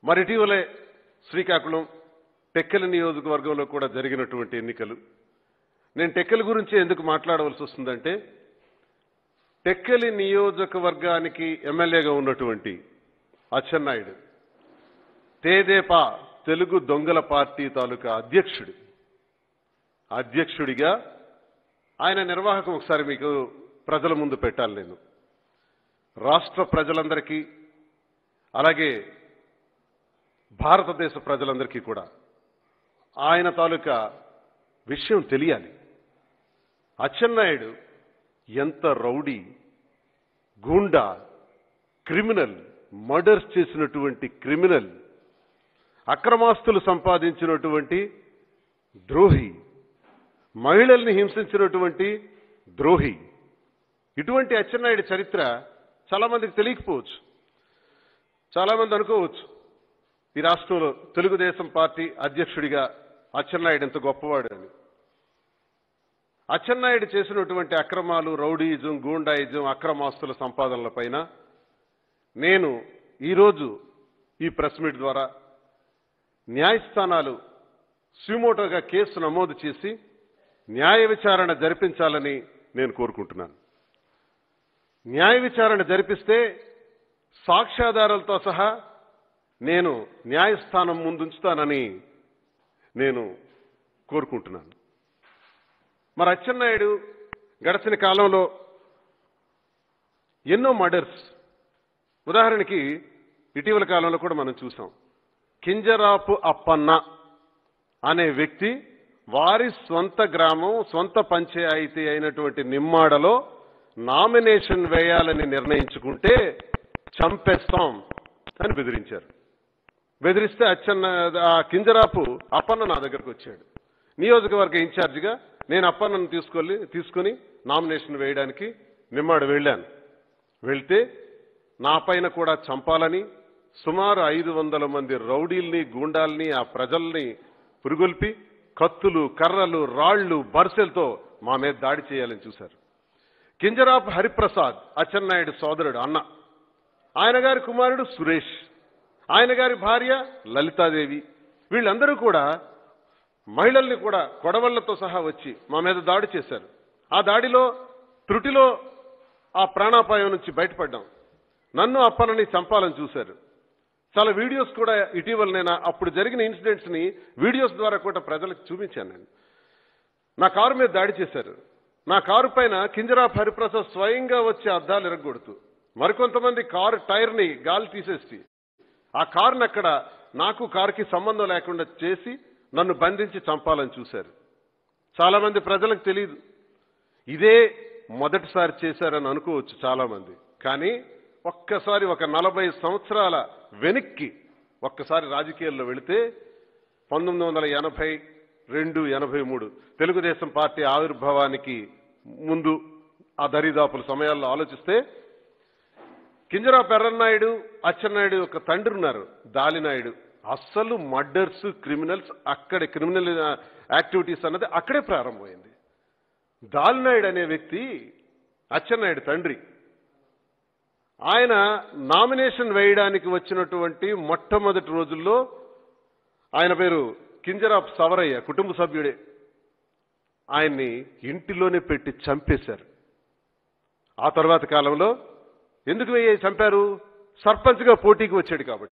మరి ఇటీవలే శ్రీకాకుళం టెక్కల నియోజకవర్గంలో కూడా జరిగినటువంటి ఎన్నికలు నేను టెక్కల గురించి ఎందుకు మాట్లాడవలసి వస్తుందంటే టెక్కలి నియోజకవర్గానికి ఎమ్మెల్యేగా ఉన్నటువంటి అచ్చెన్నాయుడు తేదేపా తెలుగు దొంగల పార్టీ తాలూకా అధ్యక్షుడు అధ్యక్షుడిగా ఆయన నిర్వాహకం ఒకసారి మీకు ప్రజల ముందు పెట్టాలి నేను రాష్ట్ర ప్రజలందరికీ అలాగే భారతదేశ ప్రజలందరికీ కూడా ఆయన తాలూకా విషయం తెలియాలి అచ్చెన్నాయుడు ఎంత రౌడీ గూండా క్రిమినల్ మర్డర్స్ చేసినటువంటి క్రిమినల్ అక్రమాస్తులు సంపాదించినటువంటి ద్రోహి మహిళల్ని హింసించినటువంటి ద్రోహి ఇటువంటి అచ్చెన్నాయుడి చరిత్ర చాలా మందికి తెలియకపోవచ్చు చాలా మంది అనుకోవచ్చు ఈ రాష్ట్రంలో తెలుగుదేశం పార్టీ అధ్యక్షుడిగా అచ్చెన్నాయుడు ఎంత గొప్పవాడు అని అచ్చెన్నాయుడు చేసినటువంటి అక్రమాలు రౌడీయిజం గూండాయిజం అక్రమాస్తుల సంపాదనల పైన నేను ఈరోజు ఈ ప్రెస్ మీట్ ద్వారా న్యాయస్థానాలు స్యూమోటోగా కేసు నమోదు చేసి న్యాయ విచారణ జరిపించాలని నేను కోరుకుంటున్నాను న్యాయ విచారణ జరిపిస్తే సాక్ష్యాధారాలతో సహా నేను న్యాయస్థానం ముందుంచుతానని నేను కోరుకుంటున్నాను మరి అచ్చెన్నాయుడు గడిచిన కాలంలో ఎన్నో మర్డర్స్ ఉదాహరణకి ఇటీవల కాలంలో కూడా మనం చూసాం కింజరాపు అప్పన్న అనే వ్యక్తి వారి స్వంత గ్రామం స్వంత పంచాయతీ అయినటువంటి నిమ్మాడలో నామినేషన్ వేయాలని నిర్ణయించుకుంటే చంపేస్తాం అని బెదిరించారు బెదిరిస్తే అచ్చన్న ఆ కింజరాపు అప్పన్న నా దగ్గరకు వచ్చాడు నియోజకవర్గ ఇన్ఛార్జిగా నేను అప్పన్నను తీసుకొని తీసుకొని నామినేషన్ వేయడానికి నిమ్మాడు వెళ్ళాను వెళ్తే నా పైన కూడా చంపాలని సుమారు ఐదు వందల మంది రౌడీల్ని గూండాల్ని ఆ ప్రజల్ని పురుగొల్పి కత్తులు కర్రలు రాళ్లు బర్సెలతో మా మీద దాడి చేయాలని చూశారు కింజరాపు హరిప్రసాద్ అచ్చెన్నాయుడు సోదరుడు అన్న ఆయన గారి కుమారుడు సురేష్ ఆయన గారి భార్య లలితాదేవి వీళ్ళందరూ కూడా మహిళల్ని కూడా కొడవళ్లతో సహా వచ్చి మా మీద దాడి చేశారు ఆ దాడిలో త్రుటిలో ఆ ప్రాణాపాయం నుంచి బయటపడ్డాం నన్ను అప్పనని చంపాలని చూశారు చాలా వీడియోస్ కూడా ఇటీవల నేను అప్పుడు జరిగిన ఇన్సిడెంట్స్ ని వీడియోస్ ద్వారా కూడా ప్రజలకు చూపించాను నేను నా కారు మీద దాడి చేశారు నా కారు పైన కింజరాఫ్ హరిప్రసాద్ స్వయంగా వచ్చి అద్దాలు ఎరగొడుతూ మరికొంతమంది కారు టైర్ ని గాలి తీసేసి ఆ కారుని అక్కడ నాకు కారుకి సంబంధం లేకుండా చేసి నన్ను బంధించి చంపాలని చూశారు చాలా మంది ప్రజలకు తెలియదు ఇదే మొదటిసారి చేశారని అనుకోవచ్చు చాలా మంది కానీ ఒక్కసారి ఒక నలభై సంవత్సరాల వెనక్కి ఒక్కసారి రాజకీయాల్లో వెళితే పంతొమ్మిది వందల ఎనభై రెండు ఎనభై మూడు తెలుగుదేశం పార్టీ ఆవిర్భావానికి ముందు ఆ దరిదాపుల సమయాల్లో ఆలోచిస్తే కింజరా పెర్రన్నాయుడు అచ్చెన్నాయుడు యొక్క తండ్రి ఉన్నారు దాలినాయుడు అస్సలు మర్డర్స్ క్రిమినల్స్ అక్కడే క్రిమినల్ యాక్టివిటీస్ అన్నది అక్కడే ప్రారంభమైంది దాలినాయుడు అనే వ్యక్తి అచ్చెన్నాయుడు తండ్రి ఆయన నామినేషన్ వేయడానికి వచ్చినటువంటి మొట్టమొదటి రోజుల్లో ఆయన పేరు కింజరాప్ సవరయ్య కుటుంబ సభ్యుడే ఆయన్ని ఇంటిలోనే పెట్టి చంపేశారు ఆ తర్వాత కాలంలో ఎందుకు వేయ చంపారు సర్పంచ్గా పోటీకి వచ్చాడు కాబట్టి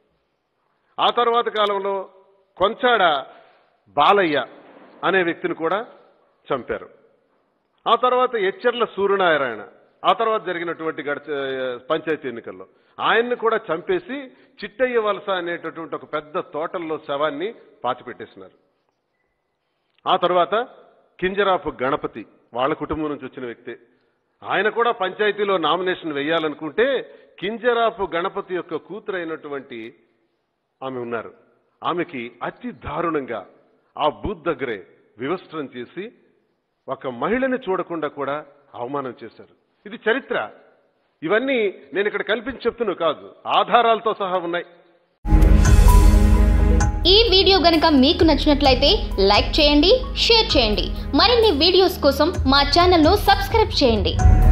ఆ తర్వాత కాలంలో కొంచాడ బాలయ్య అనే వ్యక్తిని కూడా చంపారు ఆ తర్వాత ఎచ్చర్ల సూర్యనారాయణ ఆ తర్వాత జరిగినటువంటి గడిచ పంచాయతీ ఎన్నికల్లో ఆయన్ని కూడా చంపేసి చిట్టయ్య వలస అనేటటువంటి ఒక పెద్ద తోటల్లో శవాన్ని పాతిపెట్టేసినారు ఆ తర్వాత కింజరాపు గణపతి వాళ్ళ కుటుంబం నుంచి వచ్చిన వ్యక్తే ఆయన కూడా పంచాయతీలో నామినేషన్ వేయాలనుకుంటే కింజరాపు గణపతి యొక్క కూతురైనటువంటి ఆమె ఉన్నారు ఆమెకి అతి దారుణంగా ఆ బూత్ దగ్గరే వివస్త్రం చేసి ఒక మహిళని చూడకుండా కూడా అవమానం చేశారు ఇది చరిత్ర ఇవన్నీ నేను ఇక్కడ కల్పించి చెప్తున్నా కాదు ఆధారాలతో సహా ఉన్నాయి ఈ వీడియో గనుక మీకు నచ్చినట్లయితే లైక్ చేయండి షేర్ చేయండి మరిన్ని వీడియోస్ కోసం మా ఛానల్ను సబ్స్క్రైబ్ చేయండి